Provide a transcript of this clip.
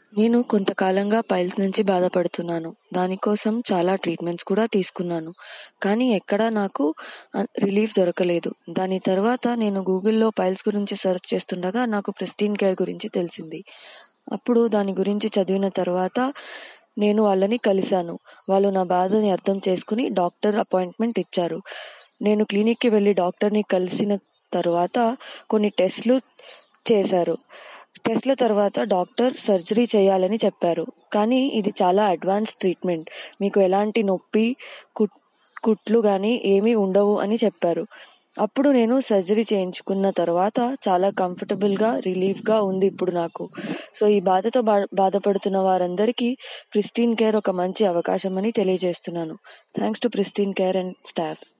నేను కొంతకాలంగా పైల్స్ నుంచి బాధపడుతున్నాను. దానికోసం చాలా ట్రీట్మెంట్స్ కూడా తీసుకున్నాను. కానీ ఎక్కడా నాకు ఆహ్, రిలీఫ్ దొరకలేదు. దాని తర్వాత నేను గూగుల్‌లో పైల్స్ గురించి సెర్చ్ చేస్తుండగా నాకు ప్రెస్టీన్ కేర్ గురించి తెలిసింది. అప్పుడు దాని గురించి చదివిన తర్వాత నేను వాళ్ళని కలిసాను. వాళ్ళు నా బాధని అర్థం చేసుకుని డాక్టర్ అపాయింట్మెంట్ ఇచ్చారు. నేను క్లినిక్‌కి వెళ్లి డాక్టర్‌ని కలిసిన తరువాత కొన్ని టెస్ట్‌లు చేశారు. టెస్ట్‌ల తర్వాత డాక్టర్ సర్జరీ చేయాలని చెప్పారు. కానీ ఇది చాలా అడ్వాన్స్డ్ ట్రీట్మెంట్. మీకు ఎలాంటి నొప్పి, కుట్ కుట్లు గానీ ఏమీ ఉండవు అని చెప్పారు. అప్పుడు నేను సర్జరీ చేయించుకున్న తర్వాత చాలా కంఫర్టబుల్‌గా, రిలీఫ్‌గా ఉంది ఇప్పుడు నాకు. సో, ఈ బాధతో బా బాధపడుతున్న వారందరికీ ప్రిస్టీన్ కేర్ ఒక మంచి అవకాశమని తెలియజేస్తున్నాను. Thanks to pristine care and staff.